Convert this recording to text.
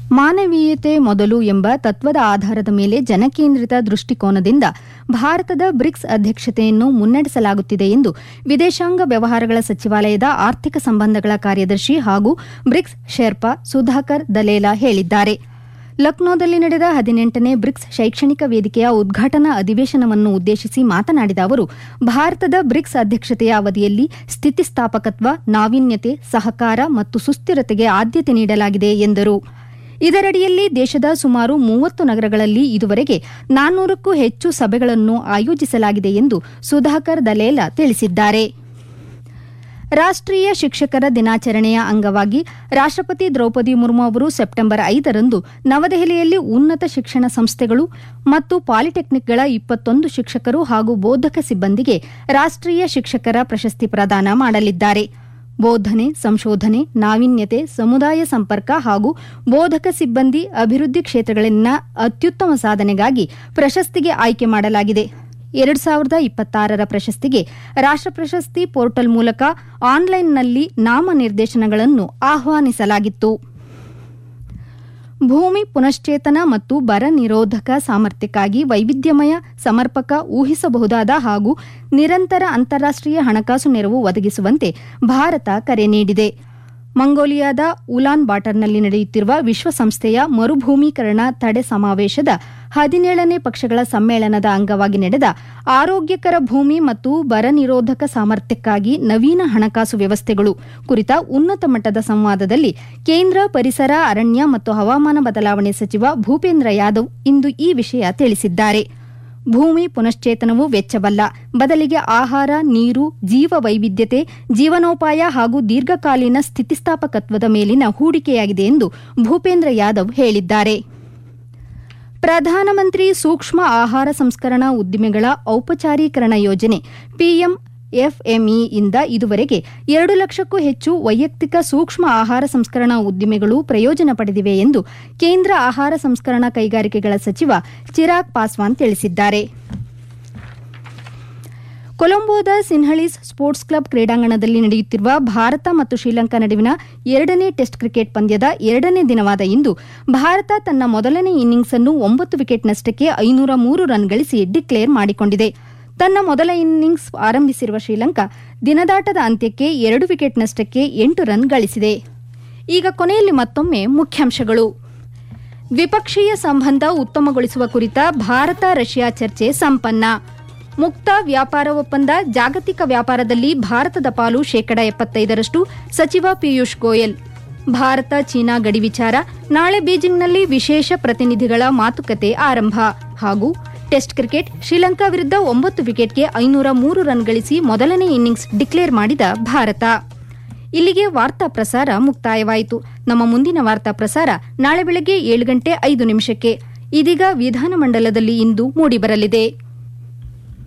ಮಾನವೀಯತೆ ಮೊದಲು ಎಂಬ ತತ್ವದ ಆಧಾರದ ಮೇಲೆ ಜನಕೇಂದ್ರಿತ ದೃಷ್ಟಿಕೋನದಿಂದ ಭಾರತದ ಬ್ರಿಕ್ಸ್ ಅಧ್ಯಕ್ಷತೆಯನ್ನು ಮುನ್ನಡೆಸಲಾಗುತ್ತಿದೆ ಎಂದು ವಿದೇಶಾಂಗ ವ್ಯವಹಾರಗಳ ಸಚಿವಾಲಯದ ಆರ್ಥಿಕ ಸಂಬಂಧಗಳ ಕಾರ್ಯದರ್ಶಿ ಹಾಗೂ ಬ್ರಿಕ್ಸ್ ಶೆರ್ಪಾ ಸುಧಾಕರ್ ದಲೇಲಾ ಹೇಳಿದ್ದಾರೆ ಲಕ್ನೋದಲ್ಲಿ ನಡೆದ ಹದಿನೆಂಟನೇ ಬ್ರಿಕ್ಸ್ ಶೈಕ್ಷಣಿಕ ವೇದಿಕೆಯ ಉದ್ಘಾಟನಾ ಅಧಿವೇಶನವನ್ನು ಉದ್ದೇಶಿಸಿ ಮಾತನಾಡಿದ ಅವರು ಭಾರತದ ಬ್ರಿಕ್ಸ್ ಅಧ್ಯಕ್ಷತೆಯ ಅವಧಿಯಲ್ಲಿ ಸ್ಥಿತಿಸ್ಥಾಪಕತ್ವ ನಾವೀನ್ಯತೆ ಸಹಕಾರ ಮತ್ತು ಸುಸ್ಥಿರತೆಗೆ ಆದ್ಯತೆ ನೀಡಲಾಗಿದೆ ಎಂದರು ಇದರಡಿಯಲ್ಲಿ ದೇಶದ ಸುಮಾರು ಮೂವತ್ತು ನಗರಗಳಲ್ಲಿ ಇದುವರೆಗೆ ನಾನ್ನೂರಕ್ಕೂ ಹೆಚ್ಚು ಸಭೆಗಳನ್ನು ಆಯೋಜಿಸಲಾಗಿದೆ ಎಂದು ಸುಧಾಕರ್ ದಲೇಲಾ ತಿಳಿಸಿದ್ದಾರೆ ರಾಷ್ಟ್ರೀಯ ಶಿಕ್ಷಕರ ದಿನಾಚರಣೆಯ ಅಂಗವಾಗಿ ರಾಷ್ಟ್ರಪತಿ ದ್ರೌಪದಿ ಮುರ್ಮು ಅವರು ಸೆಪ್ಟೆಂಬರ್ ಐದರಂದು ನವದೆಹಲಿಯಲ್ಲಿ ಉನ್ನತ ಶಿಕ್ಷಣ ಸಂಸ್ಥೆಗಳು ಮತ್ತು ಪಾಲಿಟೆಕ್ನಿಕ್ಗಳ ಇಪ್ಪತ್ತೊಂದು ಶಿಕ್ಷಕರು ಹಾಗೂ ಬೋಧಕ ಸಿಬ್ಬಂದಿಗೆ ರಾಷ್ಟ್ರೀಯ ಶಿಕ್ಷಕರ ಪ್ರಶಸ್ತಿ ಪ್ರದಾನ ಮಾಡಲಿದ್ದಾರೆ ಬೋಧನೆ ಸಂಶೋಧನೆ ನಾವೀನ್ಯತೆ ಸಮುದಾಯ ಸಂಪರ್ಕ ಹಾಗೂ ಬೋಧಕ ಸಿಬ್ಬಂದಿ ಅಭಿವೃದ್ಧಿ ಕ್ಷೇತ್ರಗಳಲ್ಲಿನ ಅತ್ಯುತ್ತಮ ಸಾಧನೆಗಾಗಿ ಪ್ರಶಸ್ತಿಗೆ ಆಯ್ಕೆ ಮಾಡಲಾಗಿದೆ ಎರಡು ಸಾವಿರದ ಇಪ್ಪತ್ತಾರರ ಪ್ರಶಸ್ತಿಗೆ ರಾಷ್ಟ್ರ ಪ್ರಶಸ್ತಿ ಪೋರ್ಟಲ್ ಮೂಲಕ ಆನ್ಲೈನ್ನಲ್ಲಿ ನಾಮನಿರ್ದೇಶನಗಳನ್ನು ಆಹ್ವಾನಿಸಲಾಗಿತ್ತು ಭೂಮಿ ಪುನಶ್ಚೇತನ ಮತ್ತು ಬರ ನಿರೋಧಕ ಸಾಮರ್ಥ್ಯಕ್ಕಾಗಿ ವೈವಿಧ್ಯಮಯ ಸಮರ್ಪಕ ಊಹಿಸಬಹುದಾದ ಹಾಗೂ ನಿರಂತರ ಅಂತಾರಾಷ್ಟೀಯ ಹಣಕಾಸು ನೆರವು ಒದಗಿಸುವಂತೆ ಭಾರತ ಕರೆ ನೀಡಿದೆ ಮಂಗೋಲಿಯಾದ ಉಲಾನ್ ಬಾಟರ್ನಲ್ಲಿ ನಡೆಯುತ್ತಿರುವ ವಿಶ್ವಸಂಸ್ಥೆಯ ಮರುಭೂಮೀಕರಣ ತಡೆ ಸಮಾವೇಶದ ಹದಿನೇಳನೇ ಪಕ್ಷಗಳ ಸಮ್ಮೇಳನದ ಅಂಗವಾಗಿ ನಡೆದ ಆರೋಗ್ಯಕರ ಭೂಮಿ ಮತ್ತು ಬರ ನಿರೋಧಕ ಸಾಮರ್ಥ್ಯಕ್ಕಾಗಿ ನವೀನ ಹಣಕಾಸು ವ್ಯವಸ್ಥೆಗಳು ಕುರಿತ ಉನ್ನತ ಮಟ್ಟದ ಸಂವಾದದಲ್ಲಿ ಕೇಂದ್ರ ಪರಿಸರ ಅರಣ್ಯ ಮತ್ತು ಹವಾಮಾನ ಬದಲಾವಣೆ ಸಚಿವ ಭೂಪೇಂದ್ರ ಯಾದವ್ ಇಂದು ಈ ವಿಷಯ ತಿಳಿಸಿದ್ದಾರೆ ಭೂಮಿ ಪುನಶ್ಚೇತನವು ವೆಚ್ಚವಲ್ಲ ಬದಲಿಗೆ ಆಹಾರ ನೀರು ಜೀವ ವೈವಿಧ್ಯತೆ ಜೀವನೋಪಾಯ ಹಾಗೂ ದೀರ್ಘಕಾಲೀನ ಸ್ಥಿತಿಸ್ಥಾಪಕತ್ವದ ಮೇಲಿನ ಹೂಡಿಕೆಯಾಗಿದೆ ಎಂದು ಭೂಪೇಂದ್ರ ಯಾದವ್ ಹೇಳಿದ್ದಾರೆ ಪ್ರಧಾನಮಂತ್ರಿ ಸೂಕ್ಷ್ಮ ಆಹಾರ ಸಂಸ್ಕರಣಾ ಉದ್ದಿಮೆಗಳ ಔಪಚಾರೀಕರಣ ಯೋಜನೆ ಪಿಎಂ ಎಫ್ಎಂಇಯಿಂದ ಇದುವರೆಗೆ ಎರಡು ಲಕ್ಷಕ್ಕೂ ಹೆಚ್ಚು ವೈಯಕ್ತಿಕ ಸೂಕ್ಷ್ಮ ಆಹಾರ ಸಂಸ್ಕರಣಾ ಉದ್ದಿಮೆಗಳು ಪ್ರಯೋಜನ ಪಡೆದಿವೆ ಎಂದು ಕೇಂದ್ರ ಆಹಾರ ಸಂಸ್ಕರಣಾ ಕೈಗಾರಿಕೆಗಳ ಸಚಿವ ಚಿರಾಗ್ ಪಾಸ್ವಾನ್ ತಿಳಿಸಿದ್ದಾರೆ ಕೊಲಂಬೋದ ಸಿನ್ಹಳೀಸ್ ಸ್ಪೋರ್ಟ್ಸ್ ಕ್ಲಬ್ ಕ್ರೀಡಾಂಗಣದಲ್ಲಿ ನಡೆಯುತ್ತಿರುವ ಭಾರತ ಮತ್ತು ಶ್ರೀಲಂಕಾ ನಡುವಿನ ಎರಡನೇ ಟೆಸ್ಟ್ ಕ್ರಿಕೆಟ್ ಪಂದ್ಯದ ಎರಡನೇ ದಿನವಾದ ಇಂದು ಭಾರತ ತನ್ನ ಮೊದಲನೇ ಇನ್ನಿಂಗ್ಸ್ ಅನ್ನು ಒಂಬತ್ತು ವಿಕೆಟ್ನಷ್ಟಕ್ಕೆ ಐನೂರ ಮೂರು ರನ್ ಗಳಿಸಿ ಡಿಕ್ಲೇರ್ ಮಾಡಿಕೊಂಡಿದೆ ತನ್ನ ಮೊದಲ ಇನ್ನಿಂಗ್ಸ್ ಆರಂಭಿಸಿರುವ ಶ್ರೀಲಂಕಾ ದಿನದಾಟದ ಅಂತ್ಯಕ್ಕೆ ಎರಡು ವಿಕೆಟ್ನಷ್ಟಕ್ಕೆ ಎಂಟು ರನ್ ಗಳಿಸಿದೆ ಈಗ ಕೊನೆಯಲ್ಲಿ ಮತ್ತೊಮ್ಮೆ ಮುಖ್ಯಾಂಶಗಳು ದ್ವಿಪಕ್ಷೀಯ ಸಂಬಂಧ ಉತ್ತಮಗೊಳಿಸುವ ಕುರಿತ ಭಾರತ ರಷ್ಯಾ ಚರ್ಚೆ ಸಂಪನ್ನ ಮುಕ್ತ ವ್ಯಾಪಾರ ಒಪ್ಪಂದ ಜಾಗತಿಕ ವ್ಯಾಪಾರದಲ್ಲಿ ಭಾರತದ ಪಾಲು ಶೇಕಡ ಎಪ್ಪತ್ತೈದರಷ್ಟು ಸಚಿವ ಪಿಯೂಷ್ ಗೋಯಲ್ ಭಾರತ ಚೀನಾ ಗಡಿ ವಿಚಾರ ನಾಳೆ ಬೀಜಿಂಗ್ನಲ್ಲಿ ವಿಶೇಷ ಪ್ರತಿನಿಧಿಗಳ ಮಾತುಕತೆ ಆರಂಭ ಹಾಗೂ ಟೆಸ್ಟ್ ಕ್ರಿಕೆಟ್ ಶ್ರೀಲಂಕಾ ವಿರುದ್ಧ ಒಂಬತ್ತು ವಿಕೆಟ್ಗೆ ಐನೂರ ಮೂರು ರನ್ ಗಳಿಸಿ ಮೊದಲನೇ ಇನ್ನಿಂಗ್ಸ್ ಡಿಕ್ಲೇರ್ ಮಾಡಿದ ಭಾರತ ಇಲ್ಲಿಗೆ ವಾರ್ತಾ ಪ್ರಸಾರ ಮುಕ್ತಾಯವಾಯಿತು ನಮ್ಮ ಮುಂದಿನ ವಾರ್ತಾ ಪ್ರಸಾರ ನಾಳೆ ಬೆಳಗ್ಗೆ ಏಳು ಗಂಟೆ ಐದು ನಿಮಿಷಕ್ಕೆ ಇದೀಗ ವಿಧಾನಮಂಡಲದಲ್ಲಿ ಇಂದು ಮೂಡಿಬರಲಿದೆ